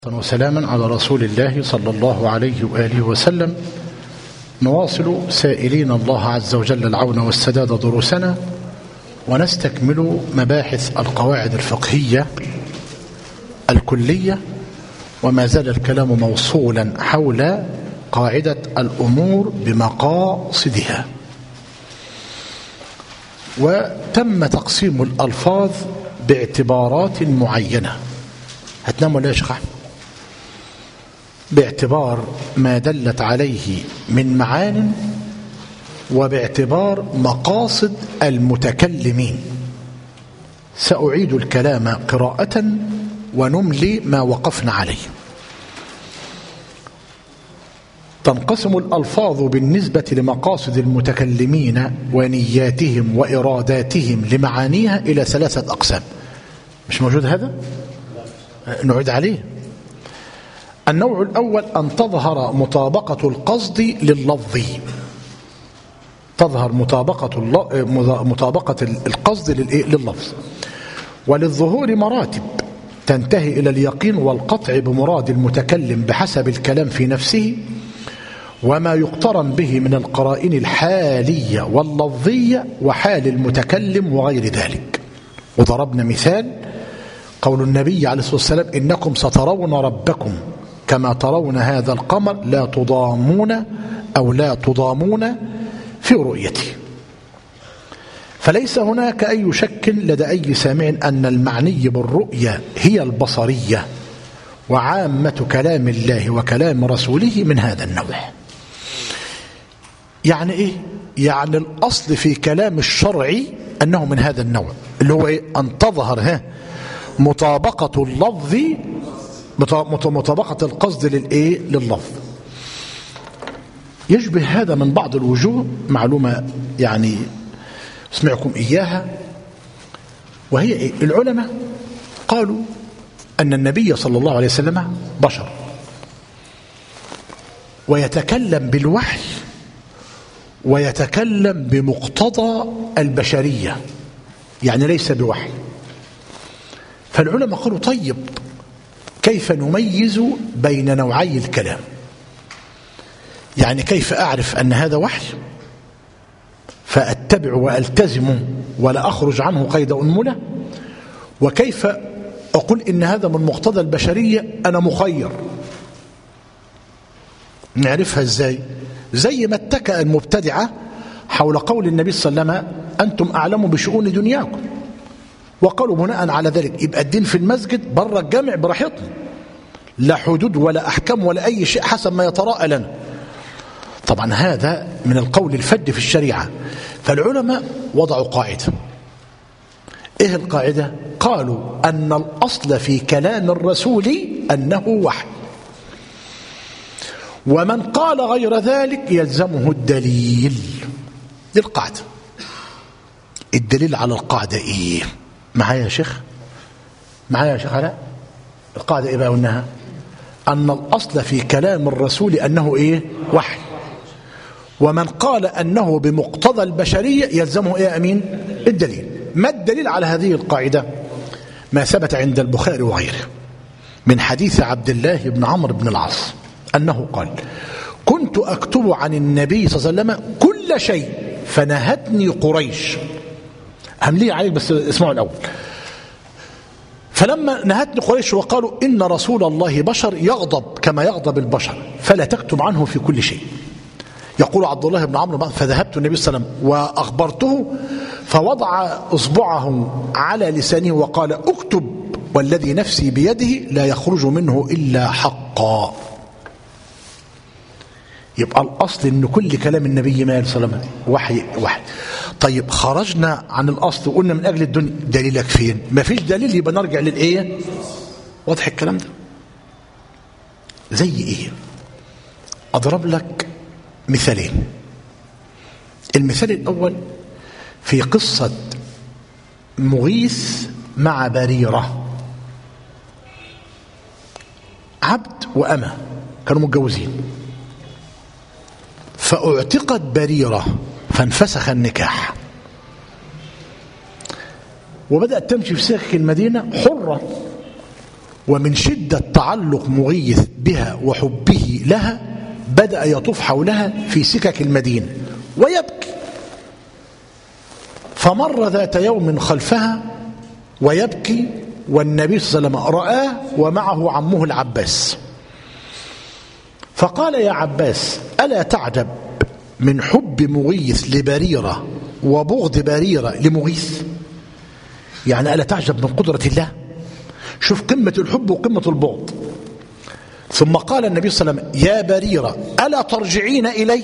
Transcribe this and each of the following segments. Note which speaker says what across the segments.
Speaker 1: وسلاما على رسول الله صلى الله عليه وآله وسلم نواصل سائلين الله عز وجل العون والسداد دروسنا ونستكمل مباحث القواعد الفقهية الكلية وما زال الكلام موصولا حول قاعدة الأمور بمقاصدها وتم تقسيم الألفاظ باعتبارات معينة هتنام ولا يا شيخ أحمد باعتبار ما دلت عليه من معان وباعتبار مقاصد المتكلمين سأعيد الكلام قراءة ونملي ما وقفنا عليه تنقسم الألفاظ بالنسبة لمقاصد المتكلمين ونياتهم وإراداتهم لمعانيها إلى ثلاثة أقسام مش موجود هذا؟ نعيد عليه النوع الأول أن تظهر مطابقة القصد لللفظ تظهر مطابقة مطابقة القصد لللفظ وللظهور مراتب تنتهي إلى اليقين والقطع بمراد المتكلم بحسب الكلام في نفسه وما يقترن به من القرائن الحالية واللفظية وحال المتكلم وغير ذلك وضربنا مثال قول النبي عليه الصلاة والسلام إنكم سترون ربكم كما ترون هذا القمر لا تضامون أو لا تضامون في رؤيته فليس هناك أي شك لدى أي سامع أن المعني بالرؤية هي البصرية وعامة كلام الله وكلام رسوله من هذا النوع يعني إيه؟ يعني الأصل في كلام الشرعي أنه من هذا النوع اللي هو إيه؟ أن تظهر ها مطابقة اللفظ مطابقة القصد للإيه؟ لللفظ يشبه هذا من بعض الوجوه معلومة يعني اسمعكم إياها وهي إيه؟ العلماء قالوا أن النبي صلى الله عليه وسلم بشر ويتكلم بالوحي ويتكلم بمقتضى البشرية يعني ليس بوحي فالعلماء قالوا طيب كيف نميز بين نوعي الكلام يعني كيف أعرف أن هذا وحي فأتبع وألتزم ولا أخرج عنه قيد أنملة وكيف أقول إن هذا من مقتضى البشرية أنا مخير نعرفها إزاي زي ما اتكأ المبتدعة حول قول النبي صلى الله عليه وسلم أنتم أعلم بشؤون دنياكم وقالوا بناء على ذلك يبقى الدين في المسجد بره الجامع براحتنا لا حدود ولا أحكام ولا أي شيء حسب ما يتراءى لنا طبعا هذا من القول الفج في الشريعة فالعلماء وضعوا قاعدة إيه القاعدة؟ قالوا أن الأصل في كلام الرسول أنه وحي ومن قال غير ذلك يلزمه الدليل دي القاعدة الدليل على القاعدة إيه؟ معايا يا شيخ معايا يا شيخ علاء القاعدة إيه بقى قلناها أن الأصل في كلام الرسول أنه إيه وحي ومن قال أنه بمقتضى البشرية يلزمه إيه أمين الدليل ما الدليل على هذه القاعدة ما ثبت عند البخاري وغيره من حديث عبد الله بن عمرو بن العاص أنه قال كنت أكتب عن النبي صلى الله عليه وسلم كل شيء فنهتني قريش همليه عليك بس اسمعوا الأول فلما نهتني قريش وقالوا إن رسول الله بشر يغضب كما يغضب البشر فلا تكتب عنه في كل شيء يقول عبد الله بن عمرو فذهبت النبي صلى الله عليه وسلم وأخبرته فوضع إصبعه على لسانه وقال اكتب والذي نفسي بيده لا يخرج منه إلا حقا يبقى الأصل أن كل كلام النبي ما صلى الله عليه وسلم وحي وحي طيب خرجنا عن الأصل وقلنا من أجل الدنيا دليلك فين ما فيش دليل يبقى نرجع للإيه واضح الكلام ده زي إيه أضرب لك مثالين المثال الأول في قصة مغيث مع بريرة عبد وأمة كانوا متجوزين فاعتقت بريرة فانفسخ النكاح وبدأت تمشي في سكك المدينة حرة ومن شدة تعلق مغيث بها وحبه لها بدأ يطوف حولها في سكك المدينة ويبكي فمر ذات يوم خلفها ويبكي والنبي صلى الله عليه وسلم رآه ومعه عمه العباس فقال يا عباس ألا تعجب من حب مغيث لبريرة وبغض بريرة لمغيث يعني ألا تعجب من قدرة الله شوف قمة الحب وقمة البغض ثم قال النبي صلى الله عليه وسلم يا بريرة ألا ترجعين إلي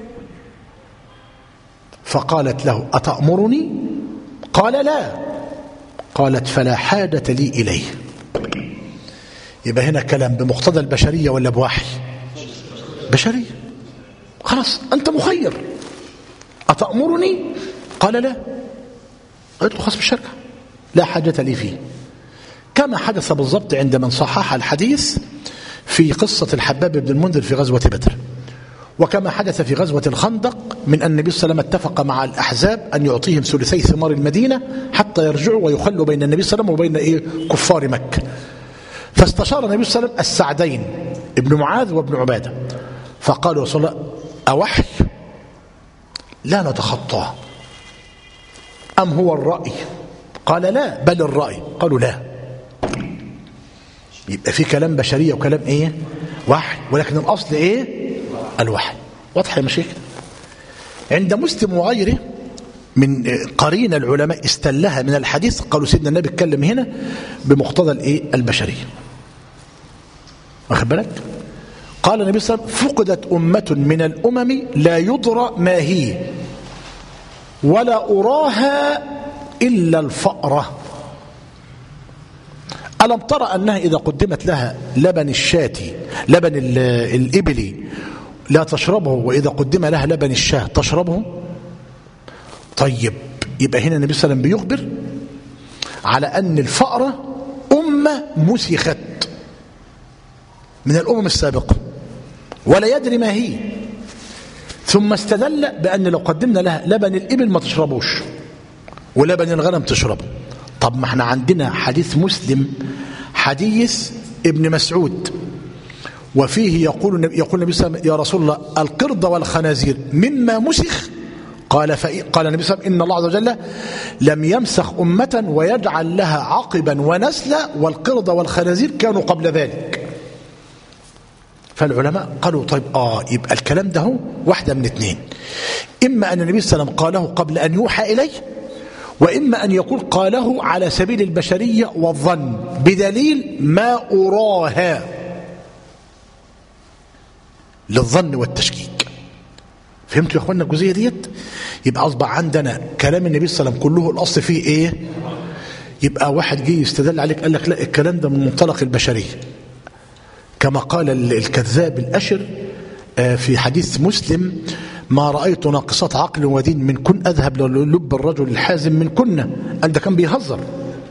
Speaker 1: فقالت له أتأمرني قال لا قالت فلا حاجة لي إليه يبقى هنا كلام بمقتضى البشرية ولا بوحي بشرية خلاص أنت مخير أتأمرني قال لا قلت له خلاص مش هرجع لا حاجة لي فيه كما حدث بالضبط عند من صحح الحديث في قصة الحباب بن المنذر في غزوة بدر وكما حدث في غزوة الخندق من أن النبي صلى الله عليه وسلم اتفق مع الأحزاب أن يعطيهم ثلثي ثمار المدينة حتى يرجعوا ويخلوا بين النبي صلى الله عليه وسلم وبين إيه كفار مكة فاستشار النبي صلى الله عليه وسلم السعدين ابن معاذ وابن عبادة فقالوا رسول الله أوحي لا نتخطاه أم هو الرأي قال لا بل الرأي قالوا لا يبقى في كلام بشرية وكلام ايه وحي ولكن الأصل ايه الوحي واضح يا مشايخ عند مسلم وغيره من قرين العلماء استلها من الحديث قالوا سيدنا النبي اتكلم هنا بمقتضى الايه البشريه واخد بالك قال النبي صلى الله عليه وسلم فقدت أمة من الأمم لا يدرى ما هي ولا أراها إلا الفأرة ألم ترى أنها إذا قدمت لها لبن الشاة لبن الإبل لا تشربه وإذا قدم لها لبن الشاه تشربه طيب يبقى هنا النبي صلى الله عليه وسلم بيخبر على أن الفأرة أمة مسخت من الأمم السابقة ولا يدري ما هي ثم استدل بأن لو قدمنا لها لبن الإبل ما تشربوش ولبن الغنم تشربه طب ما احنا عندنا حديث مسلم حديث ابن مسعود وفيه يقول يقول النبي صلى الله عليه وسلم يا رسول الله القرد والخنازير مما مسخ قال قال النبي صلى الله عليه وسلم ان الله عز وجل لم يمسخ امه ويجعل لها عقبا ونسلا والقرد والخنازير كانوا قبل ذلك فالعلماء قالوا طيب اه يبقى الكلام ده هو واحده من اثنين اما ان النبي صلى الله عليه وسلم قاله قبل ان يوحى اليه وإما أن يقول قاله على سبيل البشرية والظن بدليل ما أراها للظن والتشكيك فهمتوا يا أخوانا الجزئية ديت يبقى أصبح عندنا كلام النبي صلى الله عليه وسلم كله الأصل فيه إيه يبقى واحد جه يستدل عليك قال لك لا الكلام ده من منطلق البشرية كما قال الكذاب الأشر في حديث مسلم ما رأيت ناقصات عقل ودين من كن أذهب للب الرجل الحازم من كنا أنت كان بيهزر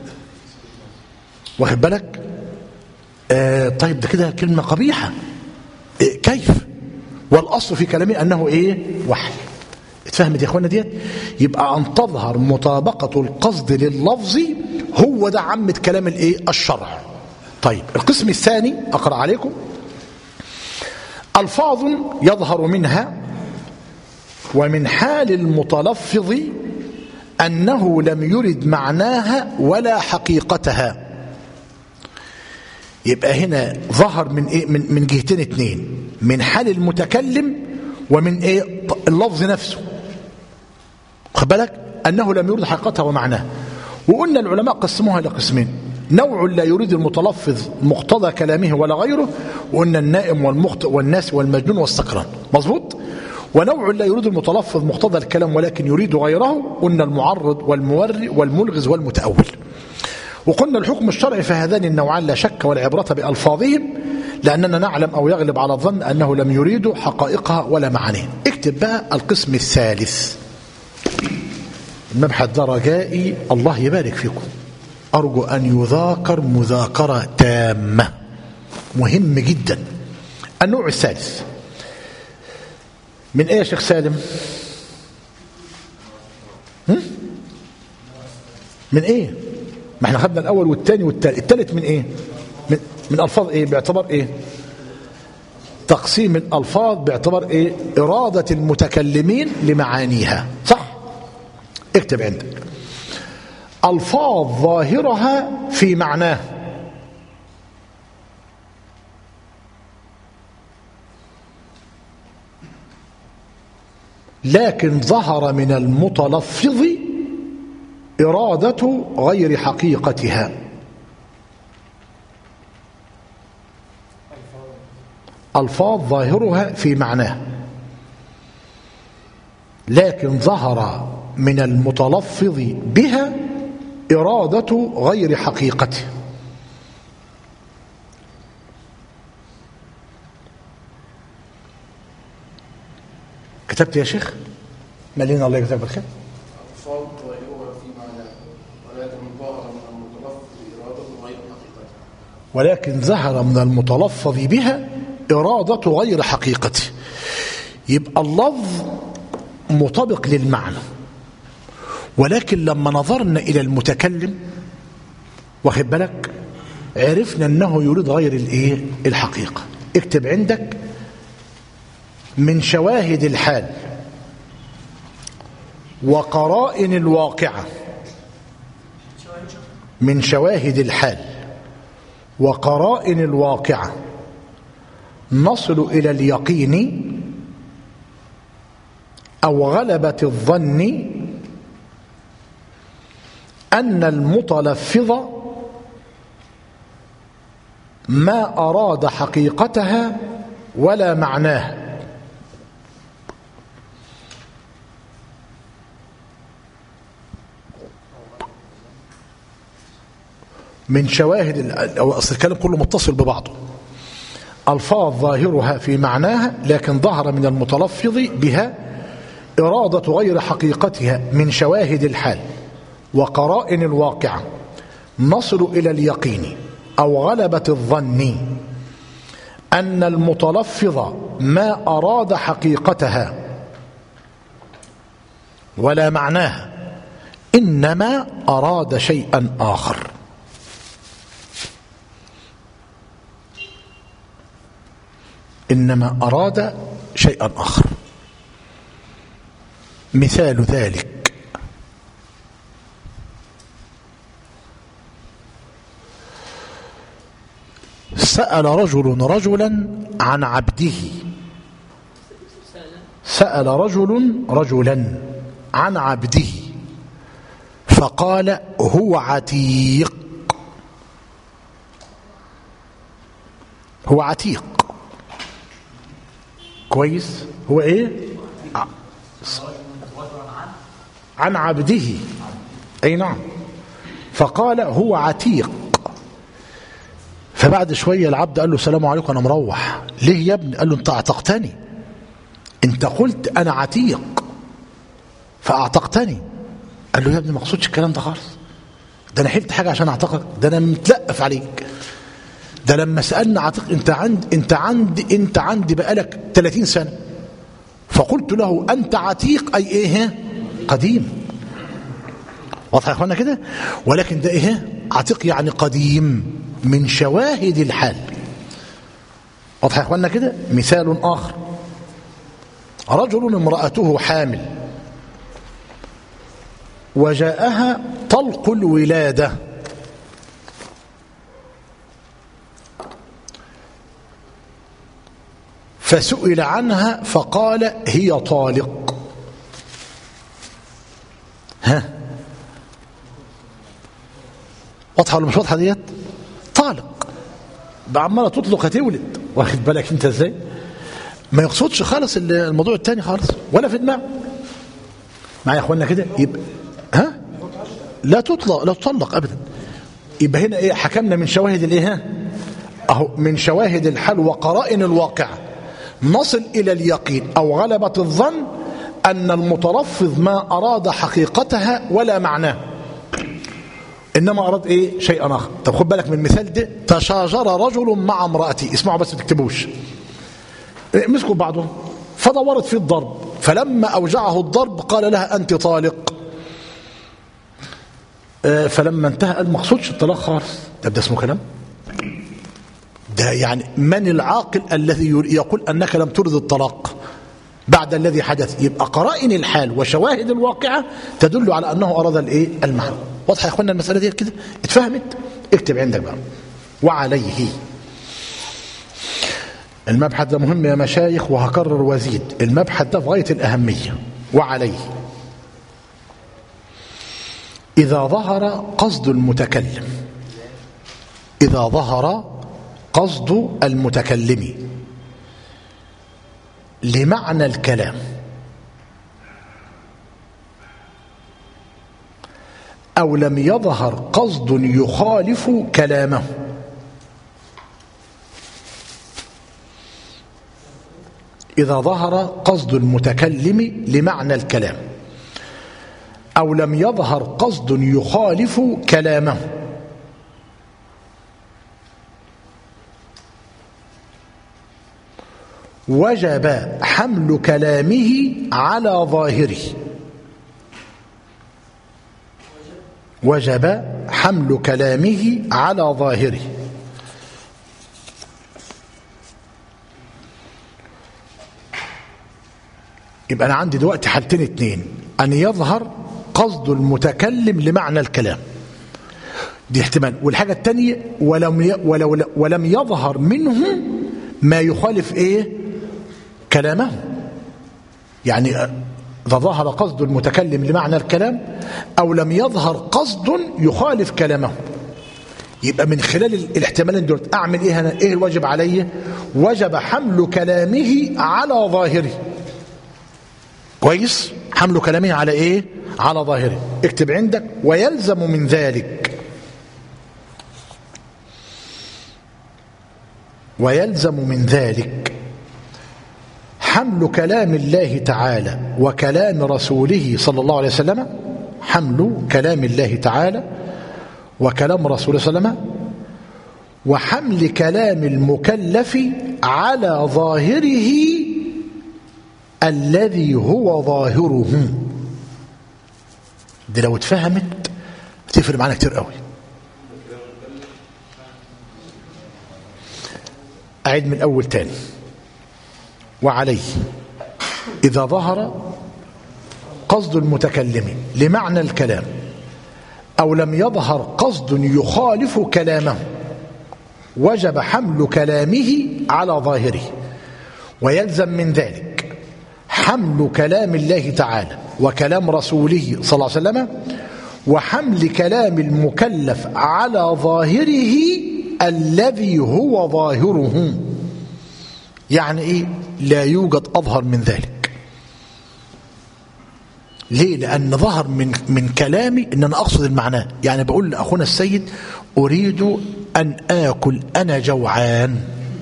Speaker 1: واخد بالك آه طيب ده كده كلمة قبيحة إيه كيف والأصل في كلامي أنه إيه وحي اتفهمت يا اخوانا ديت يبقى أن تظهر مطابقة القصد لللفظ هو ده عامة كلام الإيه الشرع طيب القسم الثاني أقرأ عليكم ألفاظ يظهر منها ومن حال المتلفظ أنه لم يرد معناها ولا حقيقتها يبقى هنا ظهر من إيه من, من جهتين اتنين من حال المتكلم ومن ايه اللفظ نفسه خد بالك انه لم يرد حقيقتها ومعناها وقلنا العلماء قسموها الى قسمين نوع لا يريد المتلفظ مقتضى كلامه ولا غيره وقلنا النائم والمخطئ والناس والمجنون والسكران مظبوط ونوع لا يريد المتلفظ مقتضى الكلام ولكن يريد غيره قلنا المعرض والموري والملغز والمتأول وقلنا الحكم الشرعي في هذان النوعان لا شك ولا عبرة بألفاظهم لأننا نعلم أو يغلب على الظن أنه لم يريد حقائقها ولا معانيها اكتب بقى القسم الثالث المبحث ده رجائي الله يبارك فيكم أرجو أن يذاكر مذاكرة تامة مهم جدا النوع الثالث من ايه يا شيخ سالم هم؟ من ايه ما احنا خدنا الاول والثاني والثالث الثالث من ايه من من ألفاظ إيه باعتبار إيه تقسيم الألفاظ باعتبار إيه إرادة المتكلمين لمعانيها صح اكتب عندك ألفاظ ظاهرها في معناه لكن ظهر من المتلفظ إرادة غير حقيقتها ألفاظ ظاهرها في معناه لكن ظهر من المتلفظ بها إرادة غير حقيقته كتبت يا شيخ ملينا الله يكتب الخير
Speaker 2: الفاظ ظاهرها في معناه ولكن ظهر من المتلفظ إرادة غير حقيقته
Speaker 1: ولكن ظهر من المتلفظ بها إرادة غير حقيقته يبقى اللفظ مطابق للمعنى ولكن لما نظرنا إلى المتكلم واخد بالك عرفنا أنه يريد غير الإيه الحقيقة اكتب عندك من شواهد الحال وقرائن الواقعة من شواهد الحال وقرائن الواقعة نصل إلى اليقين أو غلبة الظن أن المتلفظ ما أراد حقيقتها ولا معناها من شواهد ال- أو أصل الكلام كله متصل ببعضه ألفاظ ظاهرها في معناها لكن ظهر من المتلفظ بها إرادة غير حقيقتها من شواهد الحال وقرائن الواقعة نصل إلى اليقين أو غلبة الظن أن المتلفظ ما أراد حقيقتها ولا معناها إنما أراد شيئا آخر إنما أراد شيئا آخر مثال ذلك سأل رجل رجلا عن عبده سأل رجل رجلا عن عبده فقال هو عتيق هو عتيق كويس هو ايه ع- عن عبده اي نعم فقال هو عتيق فبعد شوية العبد قال له السلام عليكم أنا مروح ليه يا ابني قال له أنت أعتقتني أنت قلت أنا عتيق فأعتقتني قال له يا ابني ما اقصدش الكلام ده خالص ده أنا حلت حاجة عشان أعتقك ده أنا متلقف عليك ده لما سألنا عتيق أنت عند أنت عند أنت عندي بقالك 30 سنة فقلت له أنت عتيق أي إيه قديم واضح يا اخوانا كده ولكن ده ايه عتيق يعني قديم من شواهد الحال واضح يا اخوانا كده مثال اخر رجل امراته حامل وجاءها طلق الولاده فسئل عنها فقال هي طالق ها واضحه ولا مش واضحه ديت طالق بقى عماله تطلق هتولد واخد بالك انت ازاي ما يقصدش خالص الموضوع التاني خالص ولا في دماغه معايا يا اخوانا كده يبقى ها لا تطلق لا تطلق ابدا يبقى هنا ايه حكمنا من شواهد الايه ها اهو من شواهد الحال وقرائن الواقع نصل الى اليقين او غلبه الظن ان المتلفظ ما اراد حقيقتها ولا معناه انما اراد ايه شيئا اخر طب خد بالك من المثال ده تشاجر رجل مع امراته اسمعوا بس ما تكتبوش مسكوا بعضهم فدورت في الضرب فلما اوجعه الضرب قال لها انت طالق آه، فلما انتهى قال ما اقصدش الطلاق خالص طب ده اسمه كلام ده يعني من العاقل الذي يقول أنك لم ترد الطلاق بعد الذي حدث يبقى قرائن الحال وشواهد الواقعة تدل على أنه أراد الإيه المعنى واضحة يا أخوانا المسألة دي كده اتفهمت اكتب عندك بقى وعليه المبحث ده مهم يا مشايخ وهكرر وزيد المبحث ده في غاية الأهمية وعليه إذا ظهر قصد المتكلم إذا ظهر قصد المتكلم لمعنى الكلام أو لم يظهر قصد يخالف كلامه إذا ظهر قصد المتكلم لمعنى الكلام أو لم يظهر قصد يخالف كلامه وجب حمل كلامه على ظاهره وجب حمل كلامه على ظاهره يبقى أنا عندي دلوقتي حالتين اتنين أن يظهر قصد المتكلم لمعنى الكلام دي احتمال والحاجة التانية ولم, ي... ولو... ولم يظهر منه ما يخالف ايه كلامه يعني إذا ظهر قصد المتكلم لمعنى الكلام أو لم يظهر قصد يخالف كلامه يبقى من خلال الاحتمالين دول أعمل إيه أنا إيه الواجب علي وجب حمل كلامه على ظاهره كويس حمل كلامه على إيه على ظاهره اكتب عندك ويلزم من ذلك ويلزم من ذلك حمل كلام الله تعالى وكلام رسوله صلى الله عليه وسلم حمل كلام الله تعالى وكلام رسوله صلى الله عليه وسلم وحمل كلام المكلف على ظاهره الذي هو ظاهره دي لو اتفهمت تفرق معانا كتير قوي أعيد من الأول تاني وعليه إذا ظهر قصد المتكلم لمعنى الكلام أو لم يظهر قصد يخالف كلامه وجب حمل كلامه على ظاهره ويلزم من ذلك حمل كلام الله تعالى وكلام رسوله صلى الله عليه وسلم وحمل كلام المكلف على ظاهره الذي هو ظاهره يعني ايه لا يوجد اظهر من ذلك ليه لان ظهر من من كلامي ان انا اقصد المعنى يعني بقول لاخونا السيد اريد ان اكل انا جوعان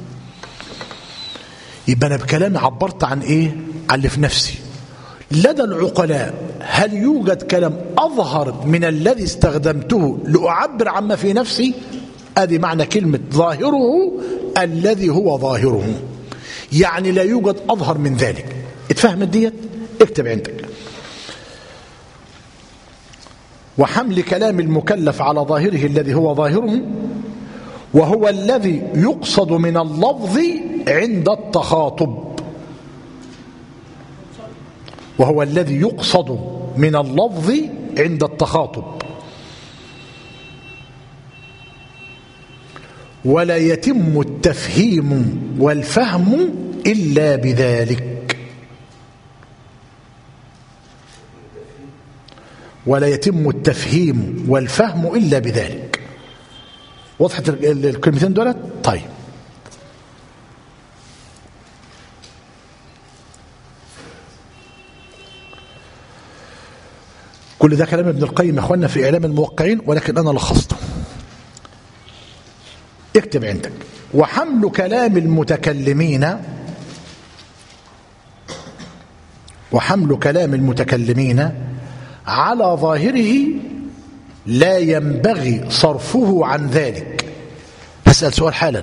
Speaker 1: يبقى انا بكلامي عبرت عن ايه عن اللي في نفسي لدى العقلاء هل يوجد كلام اظهر من الذي استخدمته لاعبر عما في نفسي ادي معنى كلمه ظاهره الذي هو ظاهره يعني لا يوجد أظهر من ذلك اتفهمت ديت اكتب عندك وحمل كلام المكلف على ظاهره الذي هو ظاهره وهو الذي يقصد من اللفظ عند التخاطب وهو الذي يقصد من اللفظ عند التخاطب ولا يتم التفهيم والفهم إلا بذلك ولا يتم التفهيم والفهم إلا بذلك وضحت الكلمتين دولت طيب كل ده كلام ابن القيم يا اخوانا في اعلام الموقعين ولكن انا لخصته اكتب عندك وحمل كلام المتكلمين وحمل كلام المتكلمين على ظاهره لا ينبغي صرفه عن ذلك هسأل سؤال حالا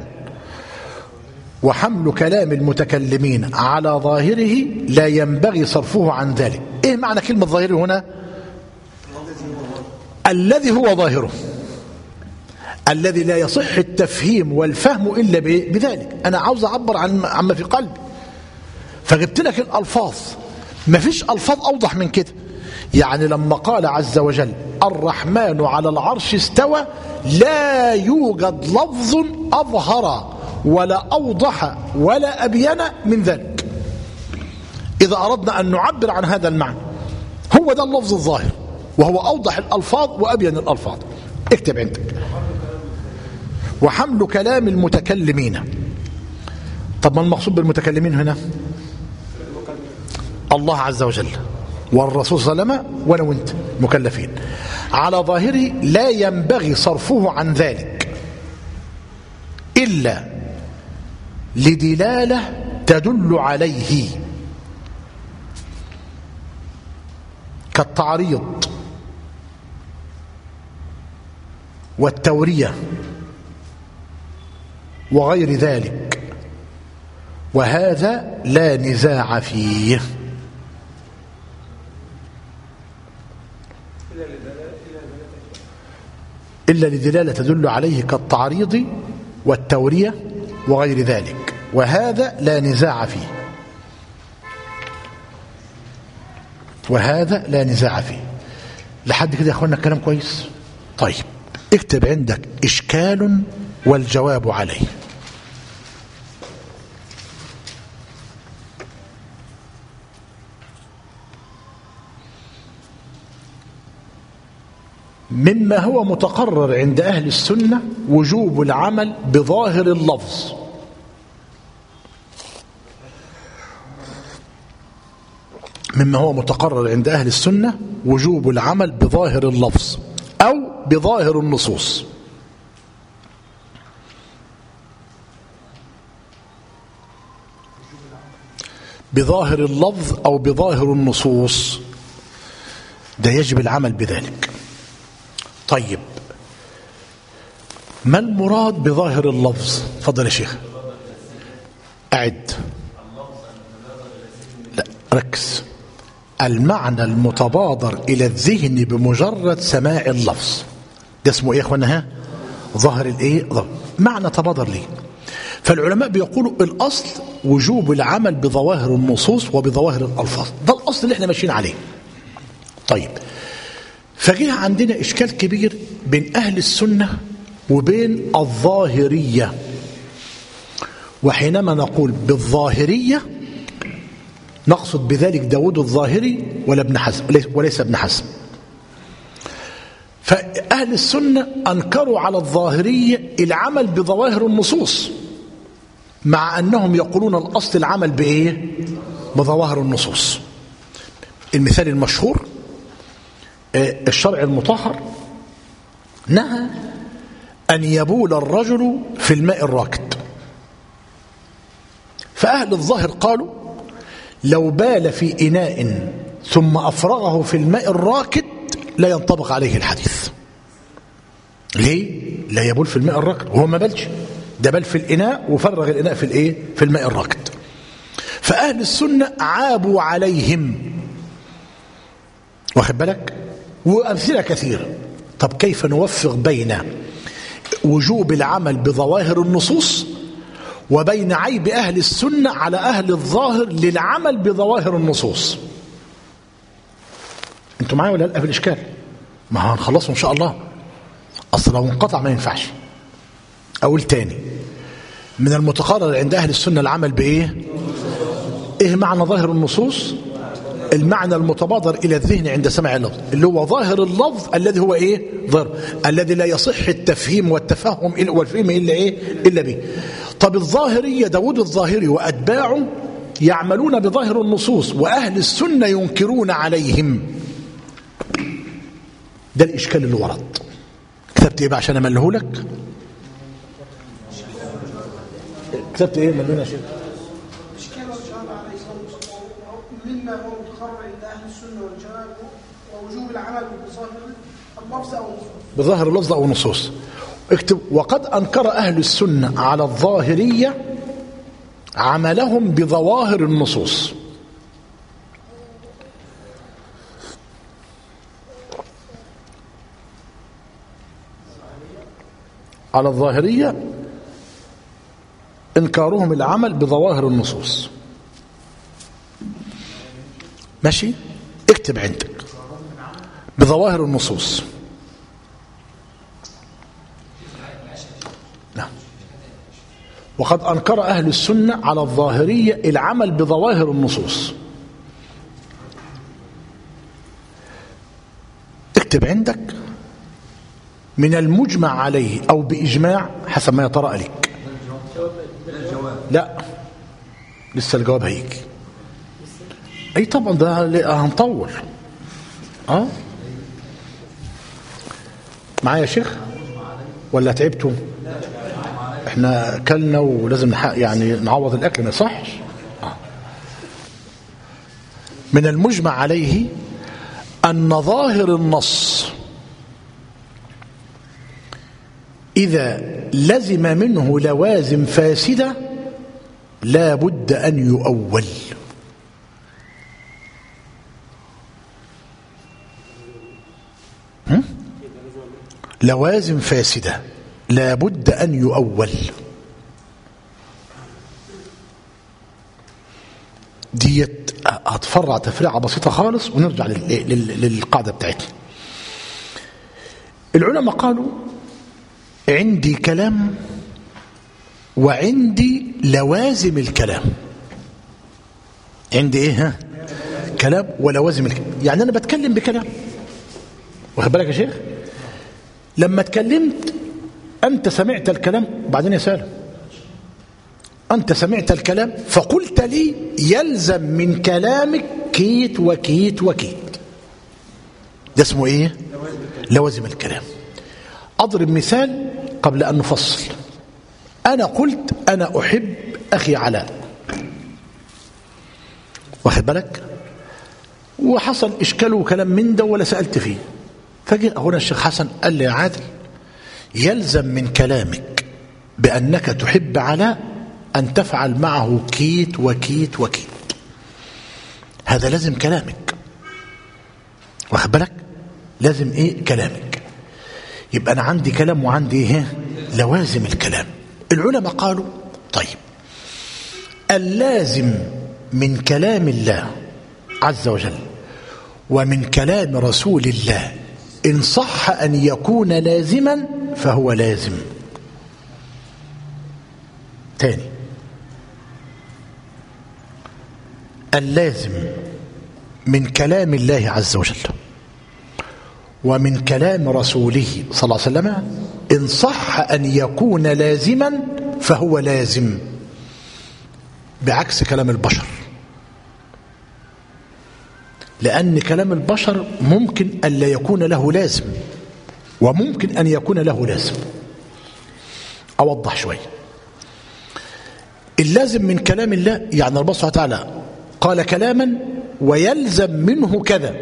Speaker 1: وحمل كلام المتكلمين على ظاهره لا ينبغي صرفه عن ذلك ايه معنى كلمة ظاهره هنا الذي هو ظاهره الذي لا يصح التفهيم والفهم إلا بذلك أنا عاوز أعبر عن عما في قلبي فجبت لك الألفاظ ما فيش ألفاظ أوضح من كده يعني لما قال عز وجل الرحمن على العرش استوى لا يوجد لفظ أظهر ولا أوضح ولا أبين من ذلك إذا أردنا أن نعبر عن هذا المعنى هو ده اللفظ الظاهر وهو أوضح الألفاظ وأبين الألفاظ اكتب عندك وحمل كلام المتكلمين طب ما المقصود بالمتكلمين هنا الله عز وجل والرسول صلى الله عليه وسلم وانا وانت مكلفين على ظاهره لا ينبغي صرفه عن ذلك الا لدلاله تدل عليه كالتعريض والتوريه وغير ذلك وهذا لا نزاع فيه إلا لدلالة تدل عليه كالتعريض والتورية وغير ذلك وهذا لا نزاع فيه وهذا لا نزاع فيه لحد كده يا اخوانا الكلام كويس طيب اكتب عندك إشكال والجواب عليه مما هو متقرر عند أهل السنة وجوب العمل بظاهر اللفظ مما هو متقرر عند أهل السنة وجوب العمل بظاهر اللفظ أو بظاهر النصوص بظاهر اللفظ أو بظاهر النصوص ده يجب العمل بذلك طيب ما المراد بظاهر اللفظ فضل يا شيخ أعد لا ركز المعنى المتبادر إلى الذهن بمجرد سماع اللفظ ده اسمه ايه يا اخوانا ها ظاهر الايه ظاهر. معنى تبادر ليه فالعلماء بيقولوا الاصل وجوب العمل بظواهر النصوص وبظواهر الالفاظ ده الاصل اللي احنا ماشيين عليه طيب فجه عندنا اشكال كبير بين اهل السنه وبين الظاهريه وحينما نقول بالظاهريه نقصد بذلك داود الظاهري ولا ابن حزم وليس ابن حزم فأهل السنة أنكروا على الظاهرية العمل بظواهر النصوص مع أنهم يقولون الأصل العمل بإيه بظواهر النصوص المثال المشهور الشرع المطهر نهى أن يبول الرجل في الماء الراكد فأهل الظاهر قالوا لو بال في إناء ثم أفرغه في الماء الراكد لا ينطبق عليه الحديث ليه؟ لا يبول في الماء الراكد وهو ما بلش ده بل في الإناء وفرغ الإناء في الإيه؟ في الماء الراكد فأهل السنة عابوا عليهم واخد بالك؟ وأمثلة كثيرة طب كيف نوفق بين وجوب العمل بظواهر النصوص وبين عيب أهل السنة على أهل الظاهر للعمل بظواهر النصوص انتوا معايا ولا لا في الإشكال ما هنخلصه إن شاء الله أصل لو انقطع ما ينفعش أقول تاني من المتقرر عند أهل السنة العمل بإيه إيه معنى ظاهر النصوص المعنى المتبادر إلى الذهن عند سماع اللفظ اللي هو ظاهر اللفظ الذي هو إيه ظاهر الذي لا يصح التفهيم والتفهم والفهم إلا إيه إلا به طب الظاهرية داود الظاهري وأتباعه يعملون بظاهر النصوص وأهل السنة ينكرون عليهم ده الإشكال اللي ورد كتبت إيه بقى عشان أمله لك كتبت إيه ملونا يا شيخ
Speaker 3: إشكال والجواب عليه مما هو متقرر عند أهل السنة والجواب ووجوب العمل بظاهر اللفظ أو النصوص
Speaker 1: بظاهر اللفظ أو النصوص اكتب وقد أنكر أهل السنة على الظاهرية عملهم بظواهر النصوص على الظاهرية إنكارهم العمل بظواهر النصوص ماشي اكتب عندك بظواهر النصوص نعم وقد أنكر أهل السنة على الظاهرية العمل بظواهر النصوص اكتب عندك من المجمع عليه أو بإجماع حسب ما يطرأ لك لا لسه الجواب هيجي اي طبعا ده هنطول اه معايا يا شيخ ولا تعبتوا احنا اكلنا ولازم نحق يعني نعوض الاكل ما يصحش آه. من المجمع عليه ان ظاهر النص اذا لزم منه لوازم فاسده لا بد ان يؤول هم؟ لوازم فاسده لا بد ان يؤول ديت هتفرع تفريعه بسيطه خالص ونرجع لل- لل- للقاعده بتاعتنا العلماء قالوا عندي كلام وعندي لوازم الكلام عندي ايه ها كلام ولوازم الكلام يعني انا بتكلم بكلام واخد بالك يا شيخ لما اتكلمت انت سمعت الكلام وبعدين يا سالم انت سمعت الكلام فقلت لي يلزم من كلامك كيت وكيت وكيت ده اسمه ايه لوازم الكلام اضرب مثال قبل ان نفصل انا قلت انا احب اخي علاء واخد بالك وحصل اشكال وكلام من ده ولا سالت فيه فجاء هنا الشيخ حسن قال لي يا عادل يلزم من كلامك بانك تحب علاء ان تفعل معه كيت وكيت وكيت هذا لازم كلامك واخد بالك لازم ايه كلامك يبقى انا عندي كلام وعندي ايه لوازم الكلام العلماء قالوا طيب اللازم من كلام الله عز وجل ومن كلام رسول الله إن صح أن يكون لازما فهو لازم تاني اللازم من كلام الله عز وجل ومن كلام رسوله صلى الله عليه وسلم إن صح أن يكون لازما فهو لازم بعكس كلام البشر لأن كلام البشر ممكن ألا يكون له لازم وممكن أن يكون له لازم أوضح شوية اللازم من كلام الله يعني ربنا سبحانه وتعالى قال كلاما ويلزم منه كذا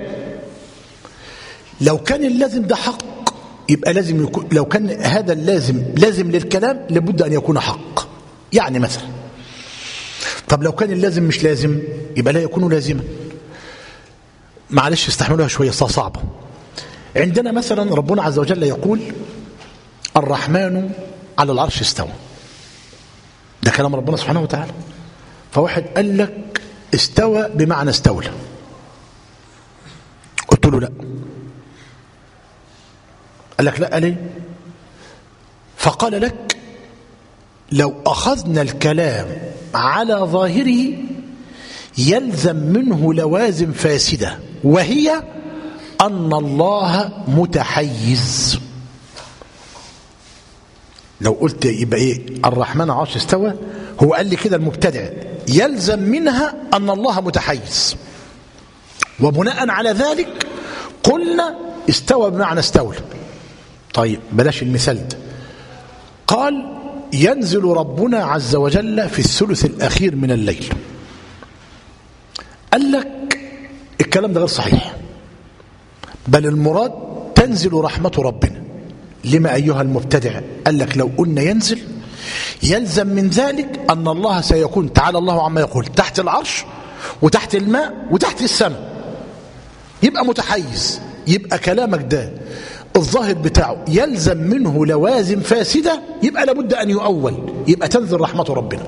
Speaker 1: لو كان اللازم ده حق يبقى لازم يكون لو كان هذا اللازم لازم للكلام لابد أن يكون حق يعني مثلا طب لو كان اللازم مش لازم يبقى لا يكون لازما معلش استحملوها شوية صعبة عندنا مثلا ربنا عز وجل يقول الرحمن على العرش استوى ده كلام ربنا سبحانه وتعالى فواحد قال لك استوى بمعنى استولى قلت له لا قال لك لا ليه فقال لك لو أخذنا الكلام على ظاهره يلزم منه لوازم فاسدة وهي أن الله متحيز لو قلت يبقى ايه الرحمن عرش استوى هو قال لي كده المبتدع يلزم منها أن الله متحيز وبناء على ذلك قلنا استوى بمعنى استولى طيب بلاش المثال ده قال ينزل ربنا عز وجل في الثلث الأخير من الليل قال لك الكلام ده غير صحيح بل المراد تنزل رحمة ربنا لما أيها المبتدع قال لك لو قلنا ينزل يلزم من ذلك أن الله سيكون تعالى الله عما يقول تحت العرش وتحت الماء وتحت السماء يبقى متحيز يبقى كلامك ده الظاهر بتاعه يلزم منه لوازم فاسدة يبقى لابد أن يؤول يبقى تنزل رحمة ربنا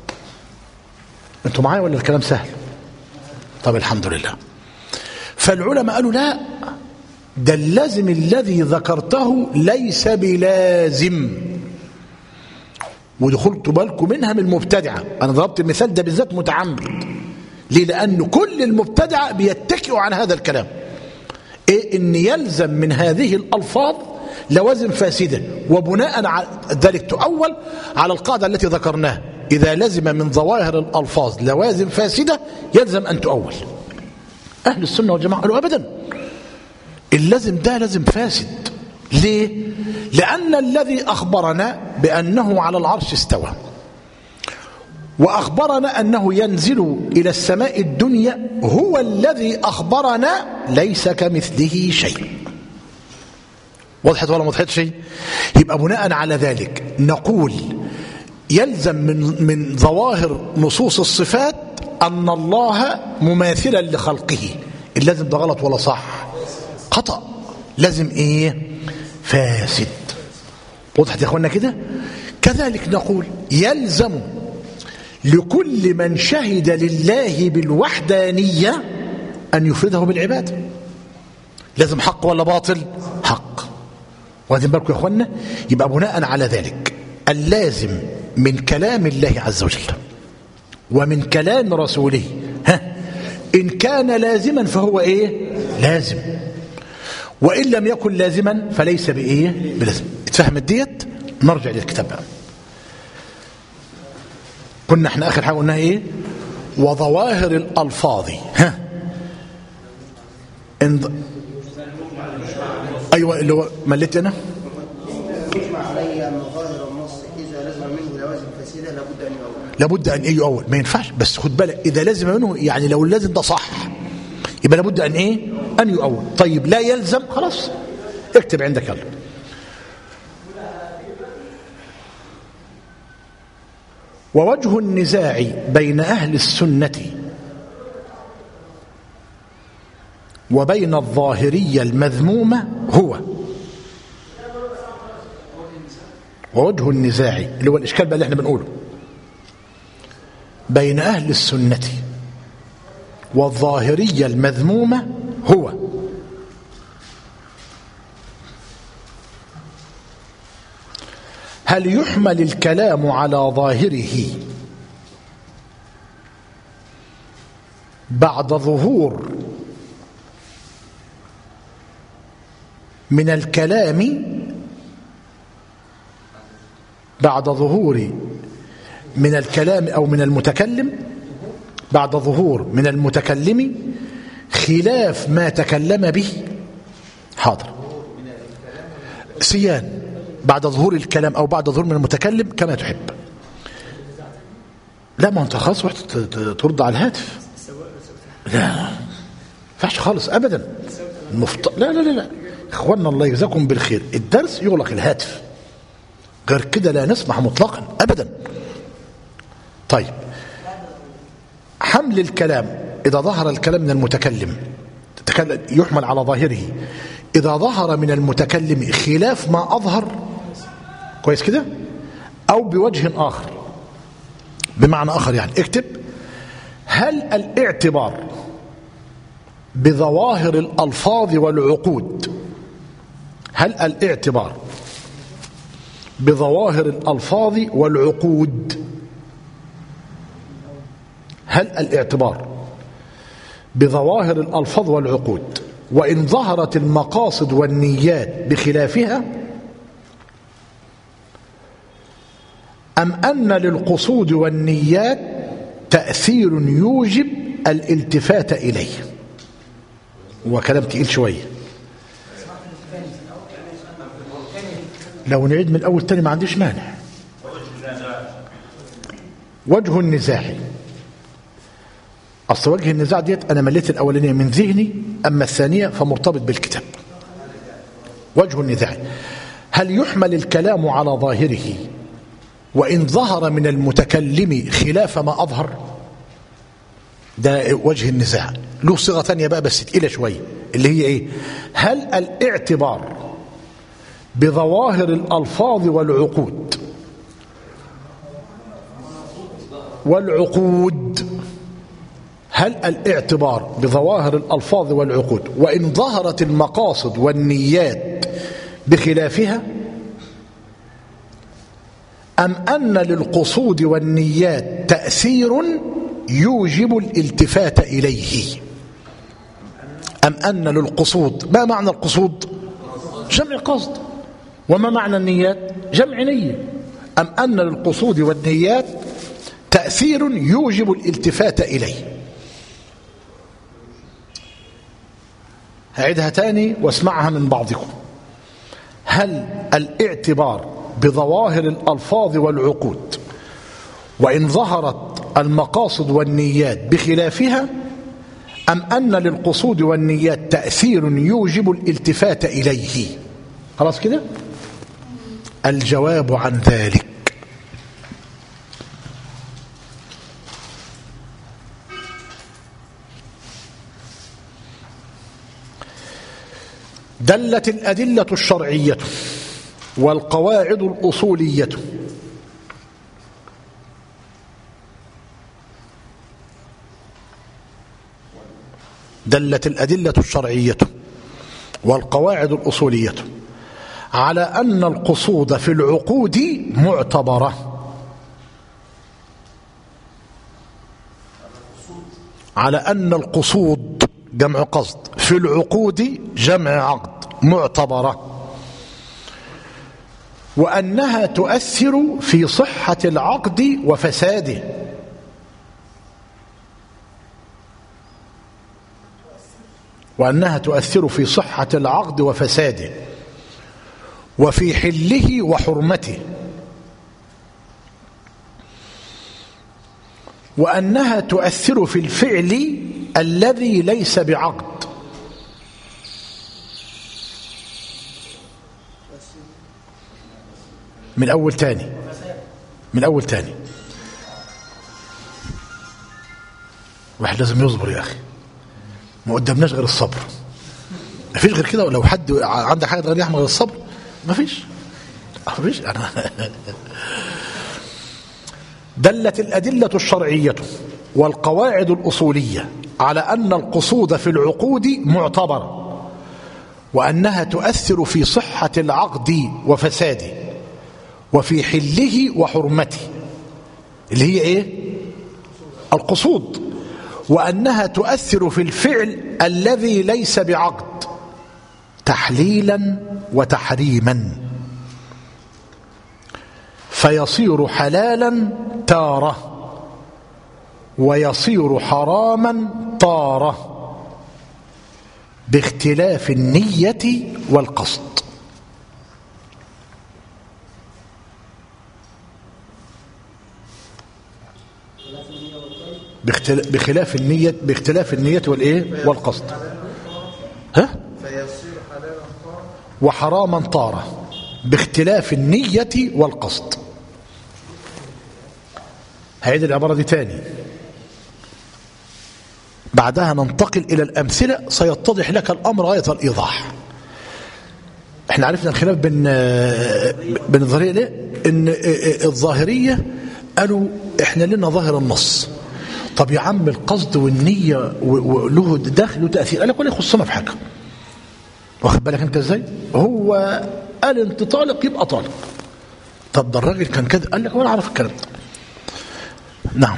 Speaker 1: انتوا معايا ولا الكلام سهل طب الحمد لله فالعلماء قالوا لا ده اللازم الذي ذكرته ليس بلازم ودخلت بالكم منها من المبتدعة أنا ضربت المثال ده بالذات متعمد ليه لأن كل المبتدعة بيتكئوا عن هذا الكلام إيه إن يلزم من هذه الألفاظ لوازم فاسدة وبناء على ذلك تؤول على القاعدة التي ذكرناها إذا لزم من ظواهر الألفاظ لوازم فاسدة يلزم أن تؤول أهل السنة والجماعة قالوا أبدا اللازم ده لازم فاسد ليه؟ لأن الذي أخبرنا بأنه على العرش استوى وأخبرنا أنه ينزل إلى السماء الدنيا هو الذي أخبرنا ليس كمثله شيء وضحت ولا ما وضحت شيء يبقى بناء على ذلك نقول يلزم من من ظواهر نصوص الصفات أن الله مماثلا لخلقه اللازم ده غلط ولا صح خطأ لازم إيه فاسد وضحت يا أخوانا كده كذلك نقول يلزم لكل من شهد لله بالوحدانية أن يفرده بالعبادة لازم حق ولا باطل حق واخدين بالكم يا اخوانا يبقى بناء على ذلك اللازم من كلام الله عز وجل ومن كلام رسوله ها إن كان لازما فهو إيه لازم وإن لم يكن لازما فليس بإيه بلازم اتفهمت ديت نرجع للكتاب بقى كنا احنا آخر حاجة قلناها إيه وظواهر الألفاظ ها إن ض... أيوة اللي هو مليت أنا
Speaker 4: يجمع علي أن ظاهر النص إذا لزم منه لوازم فاسدة لابد أن يؤول
Speaker 1: لابد أن إيه أول ما ينفعش بس خد بالك إذا لازم منه يعني لو اللازم ده صح يبقى لابد أن إيه أن يؤول طيب لا يلزم خلاص اكتب عندك يلا ووجه النزاع بين أهل السنة وبين الظاهرية المذمومة هو ووجه النزاع اللي هو الإشكال بقى اللي احنا بنقوله بين أهل السنة والظاهرية المذمومة هو هل يحمل الكلام على ظاهره بعد ظهور من الكلام بعد ظهور من الكلام أو من المتكلم بعد ظهور من المتكلم خلاف ما تكلم به حاضر سيان بعد ظهور الكلام أو بعد ظهور من المتكلم كما تحب لا ما انت خلاص رحت ترد على الهاتف لا فحش خالص أبدا المفت... لا لا لا لا اخوانا الله يجزاكم بالخير الدرس يغلق الهاتف غير كده لا نسمح مطلقا ابدا طيب حمل الكلام اذا ظهر الكلام من المتكلم تتكلم يحمل على ظاهره اذا ظهر من المتكلم خلاف ما اظهر كويس كده او بوجه اخر بمعنى اخر يعني اكتب هل الاعتبار بظواهر الالفاظ والعقود هل الاعتبار بظواهر الألفاظ والعقود هل الاعتبار بظواهر الألفاظ والعقود وإن ظهرت المقاصد والنيات بخلافها أم أن للقصود والنيات تأثير يوجب الالتفات إليه وكلام تقيل شويه لو نعيد من الأول تاني ما عنديش مانع وجه النزاع أصل وجه النزاع ديت أنا مليت الأولانية من ذهني أما الثانية فمرتبط بالكتاب وجه النزاع هل يحمل الكلام على ظاهره وإن ظهر من المتكلم خلاف ما أظهر ده وجه النزاع له صيغة ثانية بقى بس تقيلة شوية اللي هي إيه هل الاعتبار بظواهر الألفاظ والعقود والعقود هل الاعتبار بظواهر الألفاظ والعقود وإن ظهرت المقاصد والنيات بخلافها أم أن للقصود والنيات تأثير يوجب الالتفات إليه أم أن للقصود ما معنى القصود جمع قصد وما معنى النيات جمع نية أم أن للقصود والنيات تأثير يوجب الالتفات إليه هعيدها تاني واسمعها من بعضكم هل الاعتبار بظواهر الألفاظ والعقود وإن ظهرت المقاصد والنيات بخلافها أم أن للقصود والنيات تأثير يوجب الالتفات إليه خلاص كده الجواب عن ذلك دلت الأدلة الشرعية والقواعد الأصولية دلت الأدلة الشرعية والقواعد الأصولية على أن القصود في العقود معتبرة على أن القصود جمع قصد في العقود جمع عقد معتبرة وأنها تؤثر في صحة العقد وفساده وأنها تؤثر في صحة العقد وفساده وفي حله وحرمته وأنها تؤثر في الفعل الذي ليس بعقد من أول تاني من أول تاني واحد لازم يصبر يا أخي ما قدامناش غير الصبر ما فيش غير كده ولو حد عنده حاجة غير يحمل غير الصبر ما فيش ما فيش أنا دلت الأدلة الشرعية والقواعد الأصولية على أن القصود في العقود معتبرة وأنها تؤثر في صحة العقد وفساده وفي حله وحرمته اللي هي ايه القصود وأنها تؤثر في الفعل الذي ليس بعقد تحليلا وتحريما فيصير حلالا تاره ويصير حراما طاره باختلاف النية والقصد بخلاف النية باختلاف النية والايه والقصد ها
Speaker 2: فيصير حلالا طارا
Speaker 1: وحراما طارة باختلاف النية والقصد هعيد العبارة دي تاني بعدها ننتقل إلى الأمثلة سيتضح لك الأمر غاية الإيضاح احنا عرفنا الخلاف بين بين الظاهرية ليه ان الظاهرية قالوا احنا لنا ظاهر النص طب يا عم القصد والنية وله دخل وتأثير قال لك ولا يخصنا في حاجة واخد بالك انت ازاي هو قال انت طالق يبقى طالق طب ده الراجل كان كده قال لك ولا اعرف الكلام ده نعم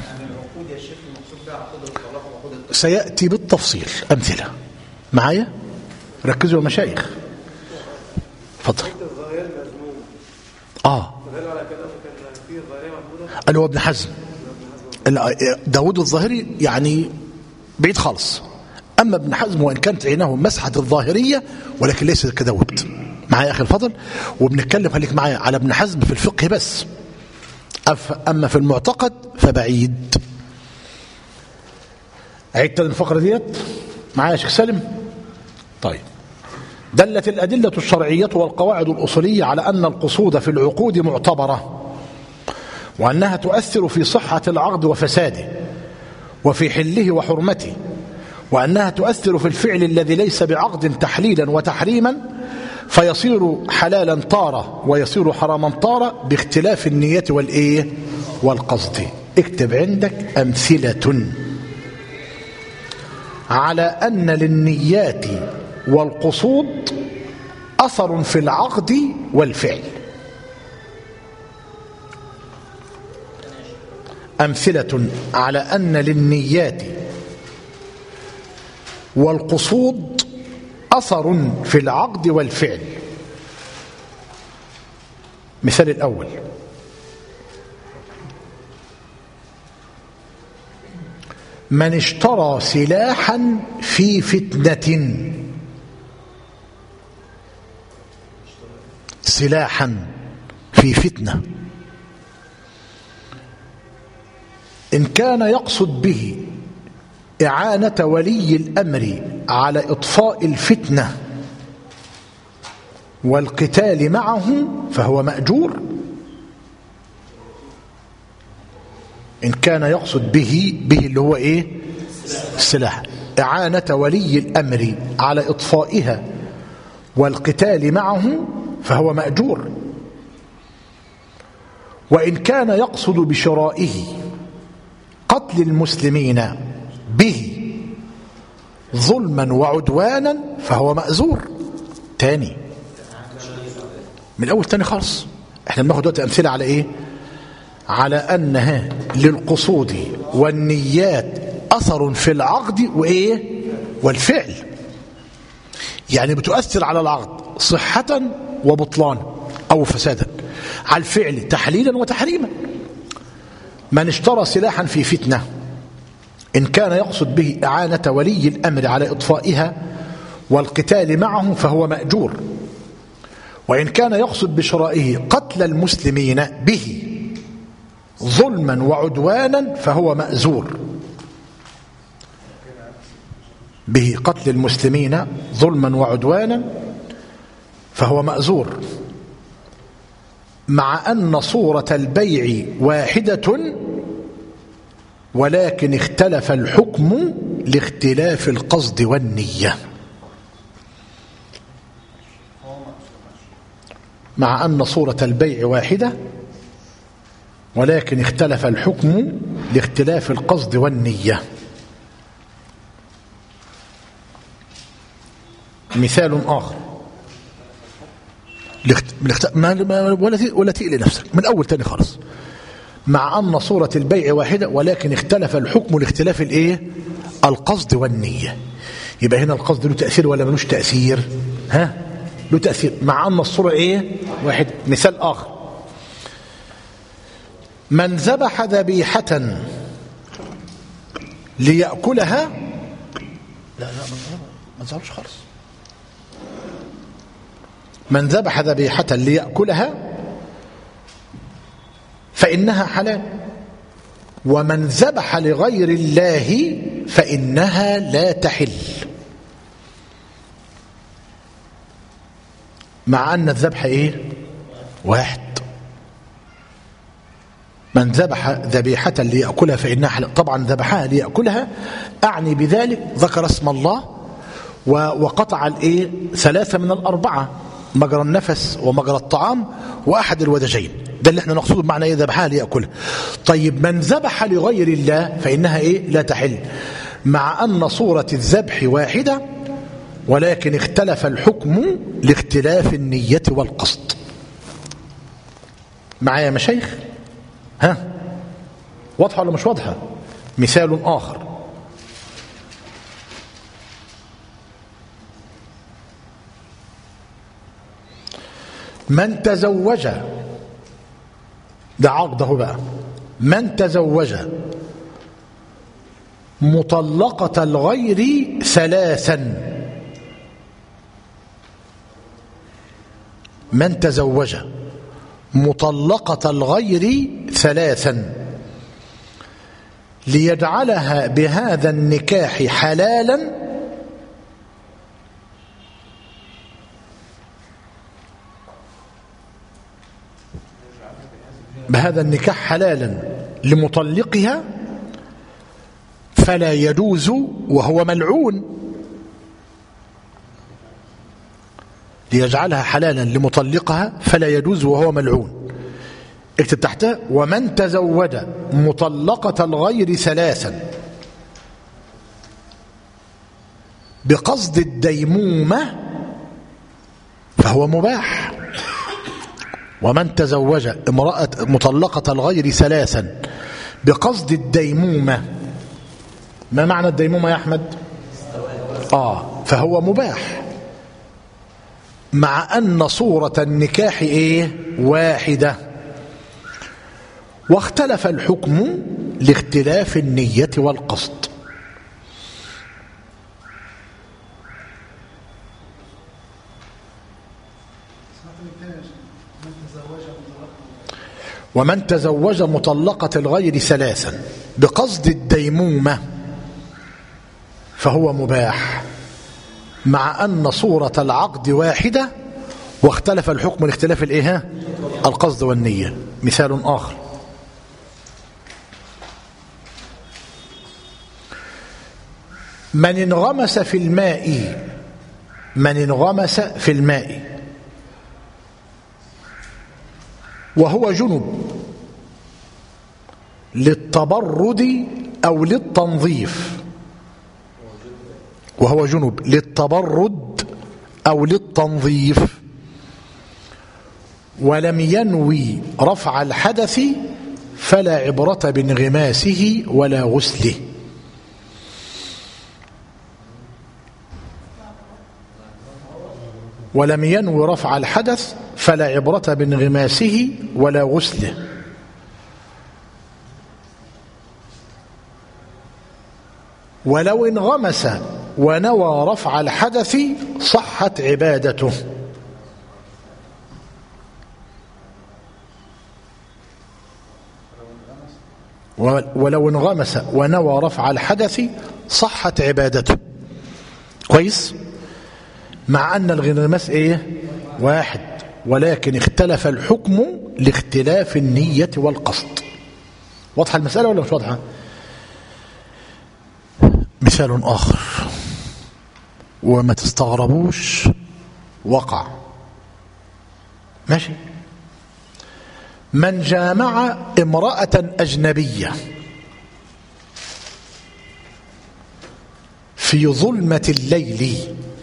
Speaker 1: سيأتي بالتفصيل أمثلة معايا ركزوا يا مشايخ اتفضل اه اللي هو ابن حزم داود الظاهري يعني بعيد خالص أما ابن حزم وإن كانت عينه مسحة الظاهرية ولكن ليس كداود معايا يا أخي الفضل وبنتكلم خليك معايا على ابن حزم في الفقه بس أما في المعتقد فبعيد عيد تاني الفقرة ديت معايا يا شيخ سالم طيب دلت الأدلة الشرعية والقواعد الأصولية على أن القصود في العقود معتبرة وأنها تؤثر في صحة العقد وفساده وفي حله وحرمته وأنها تؤثر في الفعل الذي ليس بعقد تحليلا وتحريما فيصير حلالا طارة ويصير حراما طارة باختلاف النية والإيه والقصد اكتب عندك أمثلة على أن للنيات والقصود أثر في العقد والفعل أمثلة على أن للنيات والقصود أثر في العقد والفعل مثال الأول من اشترى سلاحا في فتنة سلاحا في فتنة إن كان يقصد به إعانة ولي الأمر على إطفاء الفتنة والقتال معه فهو مأجور إن كان يقصد به به اللي هو إيه السلاح إعانة ولي الأمر على إطفائها والقتال معه فهو مأجور وإن كان يقصد بشرائه قتل المسلمين به ظلما وعدوانا فهو مأزور تاني من الأول تاني خالص احنا بناخد دلوقتي أمثلة على إيه على أنها للقصود والنيات أثر في العقد وإيه والفعل يعني بتؤثر على العقد صحة وبطلانا أو فسادا على الفعل تحليلا وتحريما من اشترى سلاحا في فتنة إن كان يقصد به إعانة ولي الأمر على إطفائها والقتال معه فهو مأجور وإن كان يقصد بشرائه قتل المسلمين به ظلما وعدوانا فهو مأزور به قتل المسلمين ظلما وعدوانا فهو مأزور مع أن صورة البيع واحدة ولكن اختلف الحكم لاختلاف القصد والنية مع أن صورة البيع واحدة ولكن اختلف الحكم لاختلاف القصد والنية مثال آخر لاخت... ما... ما... ولا ت... ولا تقلي نفسك من أول تاني خالص مع أن صورة البيع واحدة ولكن اختلف الحكم لاختلاف الايه القصد والنية يبقى هنا القصد له تأثير ولا ملوش تأثير ها له تأثير مع أن الصورة ايه واحد مثال آخر من ذبح ذبيحة ليأكلها لا لا ما تزعلوش خالص من ذبح ذبيحة ليأكلها فإنها حلال ومن ذبح لغير الله فإنها لا تحل مع أن الذبح إيه واحد من ذبح ذبيحة ليأكلها فإنها حلال طبعا ذبحها ليأكلها أعني بذلك ذكر اسم الله وقطع الإيه ثلاثة من الأربعة مجرى النفس ومجرى الطعام وأحد الودجين ده اللي احنا نقصده بمعنى ايه ذبحها ليأكلها طيب من ذبح لغير الله فإنها ايه لا تحل مع أن صورة الذبح واحدة ولكن اختلف الحكم لاختلاف النية والقصد معايا يا مشايخ ها واضحة ولا مش واضحة مثال آخر من تزوج ده عقده بقى من تزوج مطلقة الغير ثلاثا من تزوج مطلقة الغير ثلاثا ليجعلها بهذا النكاح حلالا بهذا النكاح حلالا لمطلقها فلا يجوز وهو ملعون ليجعلها حلالا لمطلقها فلا يجوز وهو ملعون اكتب تحتها ومن تزوج مطلقة الغير ثلاثا بقصد الديمومة فهو مباح ومن تزوج امرأة مطلقة الغير ثلاثا بقصد الديمومة ما معنى الديمومة يا أحمد آه فهو مباح مع أن صورة النكاح إيه واحدة واختلف الحكم لاختلاف النية والقصد ومن تزوج مطلقة الغير ثلاثا بقصد الديمومة فهو مباح مع أن صورة العقد واحدة واختلف الحكم لاختلاف الايه القصد والنية مثال آخر من انغمس في الماء من انغمس في الماء وهو جنب للتبرد أو للتنظيف وهو جنب للتبرد أو للتنظيف ولم ينوي رفع الحدث فلا عبرة بانغماسه ولا غسله ولم ينوي رفع الحدث فلا عبرة بانغماسه ولا غسله ولو انغمس ونوى رفع الحدث صحت عبادته ولو انغمس ونوى رفع الحدث صحت عبادته كويس مع أن الغنماس إيه واحد ولكن اختلف الحكم لاختلاف النية والقصد واضحة المسألة ولا مش واضحة مثال آخر وما تستغربوش وقع ماشي من جامع امرأة أجنبية في ظلمة الليل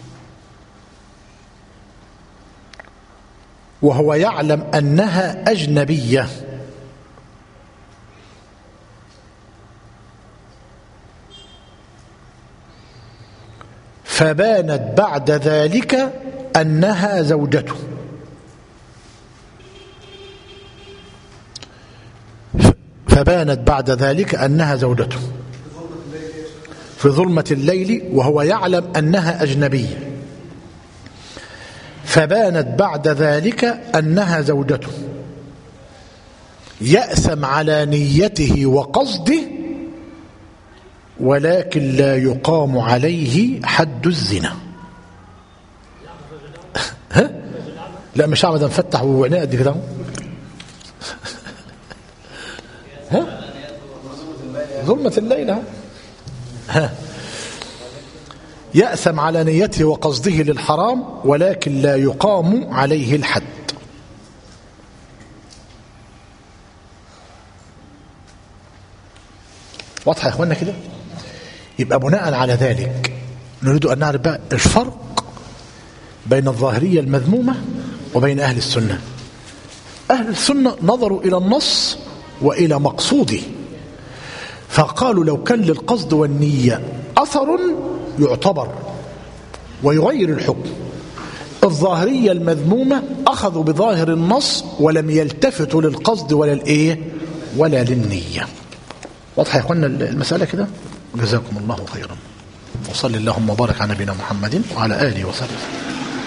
Speaker 1: وهو يعلم أنها أجنبية فبانت بعد ذلك أنها زوجته فبانت بعد ذلك أنها زوجته في ظلمة الليل وهو يعلم أنها أجنبية فبانت بعد ذلك أنها زوجته يأثم على نيته وقصده ولكن لا يقام عليه حد الزنا ها؟ لا مش عمدا مفتح وعناء قد كده ها ظلمة الليل ها يأثم على نيته وقصده للحرام ولكن لا يقام عليه الحد واضحة يا اخوانا كده يبقى بناء على ذلك نريد أن نعرف بقى الفرق بين الظاهرية المذمومة وبين أهل السنة أهل السنة نظروا إلى النص وإلى مقصوده فقالوا لو كان للقصد والنية أثر يعتبر ويغير الحكم الظاهرية المذمومة أخذوا بظاهر النص ولم يلتفتوا للقصد ولا الإيه ولا للنية واضحة يا أخوانا المسألة كده جزاكم الله خيرا وصلي اللهم وبارك على نبينا محمد وعلى آله وصحبه